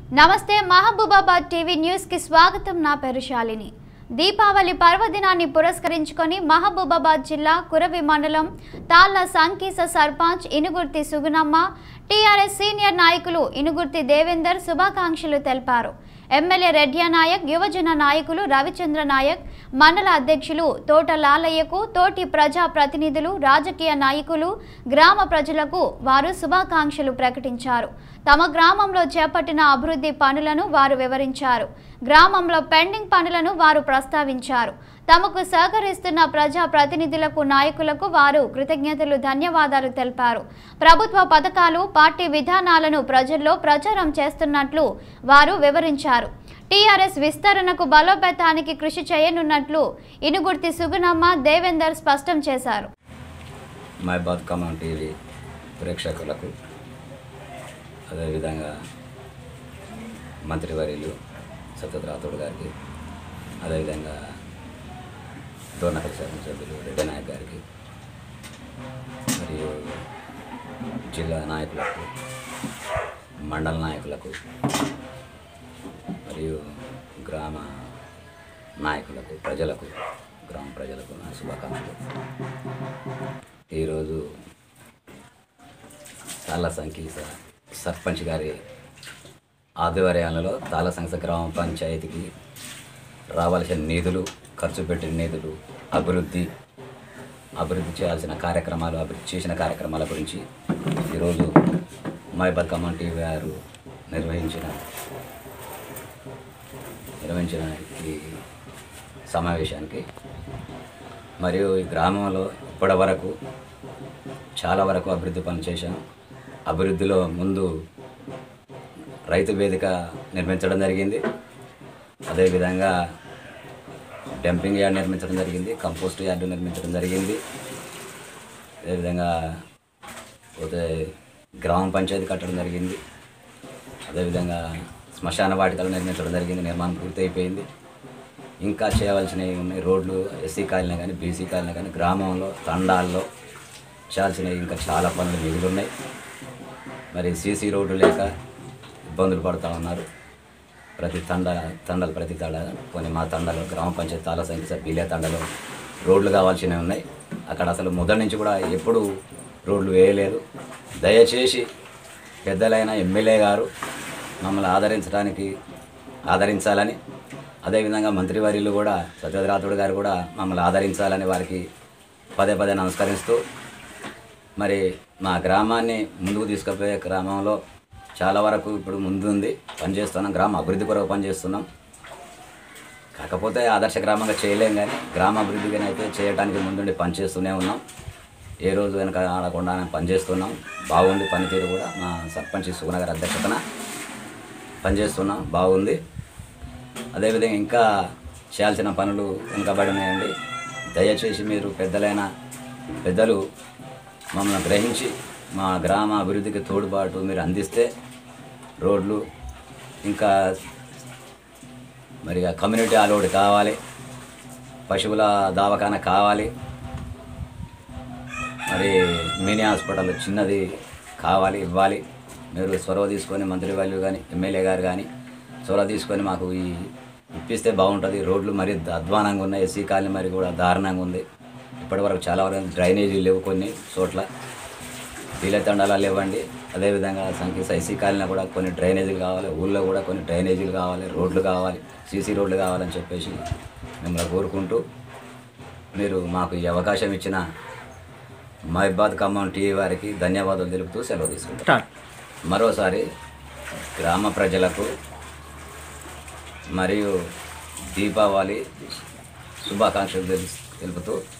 నమస్తే Mahabubabad TV news కి స్వాగతం నా పేరు శాలిని దీపావళి పర్వదినాన్ని పురస్కరించుకొని మహబూబాబాద్ జిల్లా కురవి మండలం తాళ్ల సంకీస సర్పంచ్ ఇనుగుర్తి సుగుణమ్మ టీఆర్ఎస్ సీనియర్ నాయకులు ఇనుగుర్తి దేవేందర్ శుభాకాంక్షలు తెలిపారు ఎమ్మెల్యే రెడ్యా నాయక్ యువజన నాయకులు రవిచంద్ర నాయక్ మండల అధ్యక్షులు తోట లాలయ్యకు తోటి ప్రజా ప్రతినిధులు రాజకీయ నాయకులు గ్రామ ప్రజలకు వారు శుభాకాంక్షలు ప్రకటించారు తమ గ్రామంలో చేపట్టిన అభివృద్ధి పనులను వారు వివరించారు గ్రామంలో పెండింగ్ పనులను వారు ప్రస్తావించారు తమకు సహకరిస్తున్న ప్రజా ప్రతినిధులకు నాయకులకు వారు కృతజ్ఞతలు ధన్యవాదాలు తెలిపారు ప్రభుత్వ పథకాలు పార్టీ విధానాలను ప్రజల్లో ప్రచారం చేస్తున్నట్లు వారు వివరించారు టీఆర్ఎస్ విస్తరణకు బలోపేతానికి కృషి చేయనున్నట్లు ఇనుగుర్తి సుగుణమ్మ దేవేందర్ స్పష్టం చేశారు మైబాద్ కమాన్ టీవీ ప్రేక్షకులకు అదేవిధంగా మంత్రివర్యులు సత్యత రాథోడ్ గారికి అదేవిధంగా దోర్నకల్ శాసనసభ్యులు రెడ్డి నాయక్ గారికి మరియు జిల్లా నాయకులకు మండల నాయకులకు మరియు గ్రామ నాయకులకు ప్రజలకు గ్రామ ప్రజలకు నా శుభాకాంక్షలు ఈరోజు తాళ్ళ సంఖ్య సర్పంచ్ గారి ఆధ్వర్యంలో తాళ్ళ సంస్థ గ్రామ పంచాయతీకి రావాల్సిన నిధులు ఖర్చు పెట్టిన నిధులు అభివృద్ధి అభివృద్ధి చేయాల్సిన కార్యక్రమాలు అభివృద్ధి చేసిన కార్యక్రమాల గురించి ఈరోజు మైబద్ కమాండ్ టీవీ వారు నిర్వహించిన నిర్వహించిన ఈ సమావేశానికి మరియు ఈ గ్రామంలో ఇప్పటి వరకు చాలా వరకు అభివృద్ధి పనులు చేశాం అభివృద్ధిలో ముందు రైతు వేదిక నిర్మించడం జరిగింది అదేవిధంగా డంపింగ్ యార్డ్ నిర్మించడం జరిగింది కంపోస్ట్ యార్డు నిర్మించడం జరిగింది అదేవిధంగా పోతే గ్రామ పంచాయతీ కట్టడం జరిగింది అదేవిధంగా శ్మశాన వాటికలు నిర్మించడం జరిగింది నిర్మాణం పూర్తి అయిపోయింది ఇంకా చేయవలసినవి ఉన్నాయి రోడ్లు ఎస్సీ కాలనీ కానీ బీసీ కాలనీ కానీ గ్రామంలో తండాల్లో చేయాల్సినవి ఇంకా చాలా పనులు మిగిలి ఉన్నాయి మరి సీసీ రోడ్డు లేక ఇబ్బందులు పడుతూ ఉన్నారు ప్రతి తండ తండలు ప్రతి తండ కొన్ని మా తండలో గ్రామ పంచాయతీ తాళ సంఖ్య బీలే తండలో రోడ్లు కావాల్సినవి ఉన్నాయి అక్కడ అసలు మొదటి నుంచి కూడా ఎప్పుడు రోడ్లు వేయలేదు దయచేసి పెద్దలైన ఎమ్మెల్యే గారు మమ్మల్ని ఆదరించడానికి ఆదరించాలని అదేవిధంగా మంత్రివర్యులు కూడా సత్యరాథుడు గారు కూడా మమ్మల్ని ఆదరించాలని వారికి పదే పదే నమస్కరిస్తూ మరి మా గ్రామాన్ని ముందుకు తీసుకుపోయే గ్రామంలో చాలా వరకు ఇప్పుడు ముందుంది పనిచేస్తున్నాం గ్రామ అభివృద్ధి కొరకు పనిచేస్తున్నాం కాకపోతే ఆదర్శ గ్రామంగా చేయలేం కానీ గ్రామ అభివృద్ధిగా అయితే చేయడానికి ముందుండి పనిచేస్తూనే ఉన్నాం ఏ రోజు వెనక ఆడకుండా పనిచేస్తున్నాం బాగుంది పనితీరు కూడా మా సర్పంచ్ సుగుణగారి అధ్యక్షతన పనిచేస్తున్నాం బాగుంది అదేవిధంగా ఇంకా చేయాల్సిన పనులు వెనుకబడి ఉన్నాయండి దయచేసి మీరు పెద్దలైన పెద్దలు మమ్మల్ని గ్రహించి మా గ్రామ అభివృద్ధికి తోడ్పాటు మీరు అందిస్తే రోడ్లు ఇంకా మరి ఆ కమ్యూనిటీ అలౌడ్ కావాలి పశువుల దవాఖాన కావాలి మరి మినీ హాస్పిటల్ చిన్నది కావాలి ఇవ్వాలి మీరు చొరవ తీసుకొని మంత్రి వాళ్ళు కానీ ఎమ్మెల్యే గారు కానీ చొరవ తీసుకొని మాకు ఈ ఇప్పిస్తే బాగుంటుంది రోడ్లు మరి అధ్వానంగా ఉన్నాయి ఎస్సీ కాలనీ మరి కూడా దారుణంగా ఉంది ఇప్పటివరకు చాలా వరకు డ్రైనేజీలు లేవు కొన్ని చోట్ల వీలే తండాలు ఇవ్వండి అదేవిధంగా సంఖ్య ఎస్సీ కాలనీ కూడా కొన్ని డ్రైనేజీలు కావాలి ఊళ్ళో కూడా కొన్ని డ్రైనేజీలు కావాలి రోడ్లు కావాలి సీసీ రోడ్లు కావాలని చెప్పేసి మిమ్మల్ని కోరుకుంటూ మీరు మాకు ఈ అవకాశం ఇచ్చిన మహిబాద్ ఖమ్మం టీవీ వారికి ధన్యవాదాలు తెలుపుతూ సెలవు తీసుకుంటాం మరోసారి గ్రామ ప్రజలకు మరియు దీపావళి శుభాకాంక్షలు తెలుపు- తెలుపుతూ